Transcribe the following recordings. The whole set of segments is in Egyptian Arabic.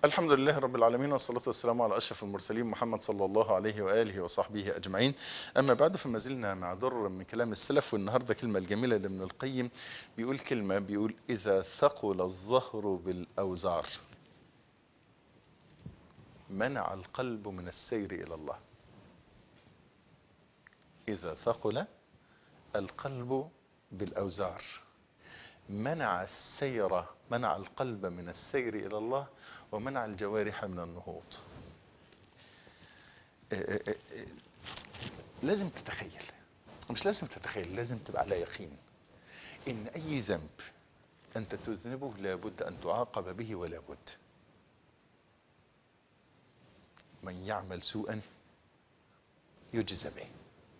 الحمد لله رب العالمين والصلاة والسلام على أشرف المرسلين محمد صلى الله عليه وآله وصحبه أجمعين أما بعد فما زلنا مع در من كلام السلف والنهاردة كلمة الجميلة لابن القيم بيقول كلمة بيقول إذا ثقل الظهر بالأوزار منع القلب من السير إلى الله إذا ثقل القلب بالأوزار منع السير منع القلب من السير إلى الله ومنع الجوارح من النهوض لازم تتخيل مش لازم تتخيل لازم تبقى على يقين إن أي ذنب أنت تذنبه لابد أن تعاقب به ولا بد من يعمل سوءا يجزى به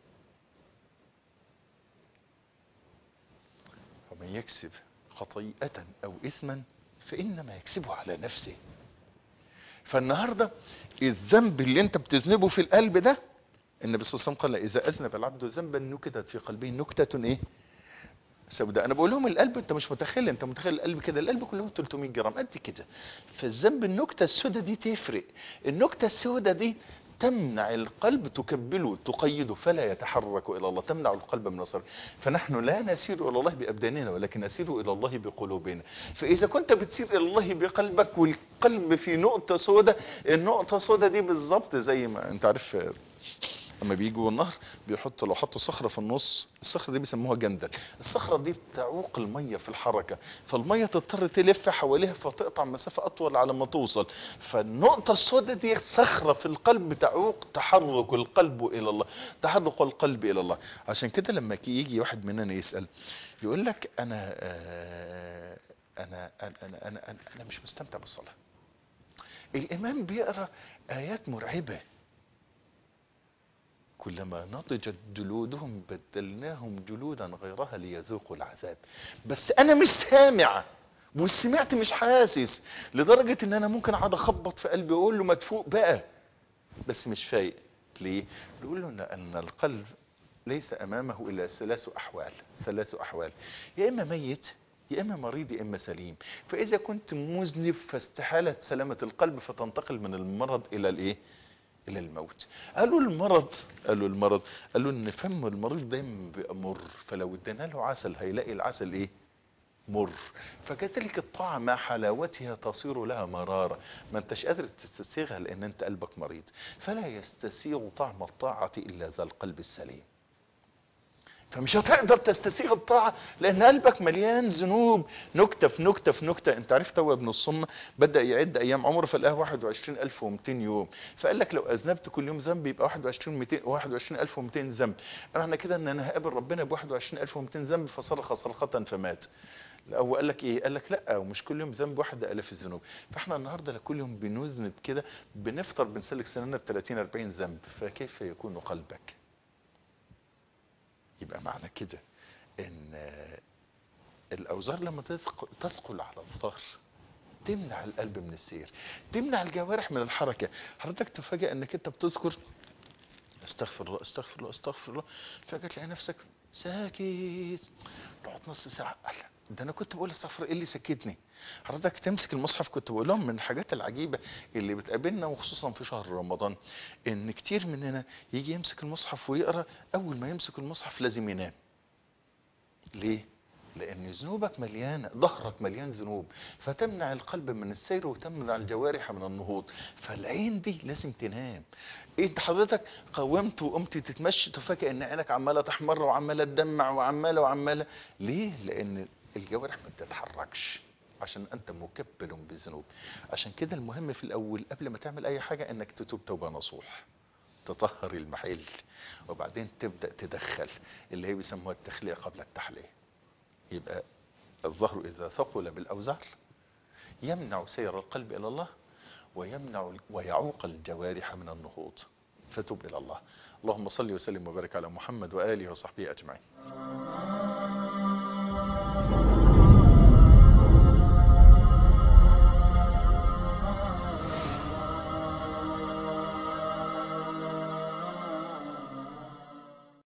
ومن يكسب خطيئة أو إثما فإنما يكسبه على نفسه فالنهاردة الذنب اللي انت بتذنبه في القلب ده النبي صلى الله عليه وسلم قال إذا أذنب العبد ذنبا نكتت في قلبه نكتة إيه سوداء انا بقول لهم القلب انت مش متخيل انت متخيل القلب كده القلب كله 300 جرام قد كده فالذنب النكته السوداء دي تفرق النكته السوداء دي تمنع القلب تكبله تقيده فلا يتحرك الى الله تمنع القلب من الصرف فنحن لا نسير الى الله بابداننا ولكن نسير الى الله بقلوبنا فاذا كنت بتسير الى الله بقلبك والقلب في نقطه سوداء النقطه السوداء دي بالظبط زي ما انت عارف لما بيجوا النهر بيحطوا لو حطوا صخره في النص الصخره دي بيسموها جندل الصخره دي بتعوق الميه في الحركه فالميه تضطر تلف حواليها فتقطع مسافه اطول على ما توصل فالنقطه السوداء دي صخره في القلب تعوق تحرك القلب الى الله تحرك القلب الى الله عشان كده لما يجي واحد مننا يسال يقول لك انا آه انا انا انا انا, أنا, أنا مش مستمتع بالصلاه الامام بيقرا ايات مرعبه كلما نضجت جلودهم بدلناهم جلودا غيرها ليذوقوا العذاب بس انا مش سامع والسمعت مش حاسس لدرجة ان انا ممكن اقعد اخبط في قلبي واقول له ما تفوق بقى بس مش فايق ليه نقول له ان القلب ليس امامه الا ثلاث احوال ثلاث احوال يا اما ميت يا اما مريض يا اما سليم فاذا كنت مذنب فاستحالة سلامة القلب فتنتقل من المرض الى الايه الى الموت قالوا المرض قالوا المرض قالوا ان فم المريض دايما بيبقى مر فلو ادينا له عسل هيلاقي العسل ايه مر فكذلك الطاعة مع حلاوتها تصير لها مرارة ما انتش قادر تستسيغها لان انت قلبك مريض فلا يستسيغ طعم الطاعة الا ذا القلب السليم فمش هتقدر تستسيغ الطاعة لان قلبك مليان ذنوب نكتة في نكتة في نكتة انت عرفت هو ابن الصمة بدأ يعد ايام عمره فلقاه 21200 يوم فقال لك لو اذنبت كل يوم ذنب يبقى 21200 21200 ذنب معنى كده ان انا هقابل ربنا ب 21200 ذنب فصرخ صرخة فمات هو قال لك ايه قال لك لا ومش كل يوم ذنب واحد الاف الذنوب فاحنا النهارده كل يوم بنذنب كده بنفطر بنسلك سننا ب 30 40 ذنب فكيف يكون قلبك يبقى معنى كده ان الاوزار لما تثقل على الظهر تمنع القلب من السير تمنع الجوارح من الحركة حضرتك تفاجئ انك انت بتذكر استغفر الله استغفر الله استغفر الله فجأة تلاقي نفسك ساكت تقعد نص ساعة ده انا كنت بقول استغفر ايه اللي سكتني حضرتك تمسك المصحف كنت بقول لهم من الحاجات العجيبة اللي بتقابلنا وخصوصا في شهر رمضان ان كتير مننا يجي يمسك المصحف ويقرأ اول ما يمسك المصحف لازم ينام ليه لان ذنوبك مليانة ظهرك مليان ذنوب فتمنع القلب من السير وتمنع الجوارح من النهوض فالعين دي لازم تنام انت حضرتك قومت وقمت تتمشي تفاجئ ان عينك عماله تحمر وعماله تدمع وعماله وعماله ليه لان الجوارح ما بتتحركش عشان انت مكبل بالذنوب عشان كده المهم في الاول قبل ما تعمل اي حاجة انك تتوب توبة نصوح تطهر المحل وبعدين تبدأ تدخل اللي هي بيسموها التخلية قبل التحلية يبقى الظهر اذا ثقل بالاوزار يمنع سير القلب الى الله ويمنع ويعوق الجوارح من النهوض فتوب الى الله اللهم صل وسلم وبارك على محمد واله وصحبه اجمعين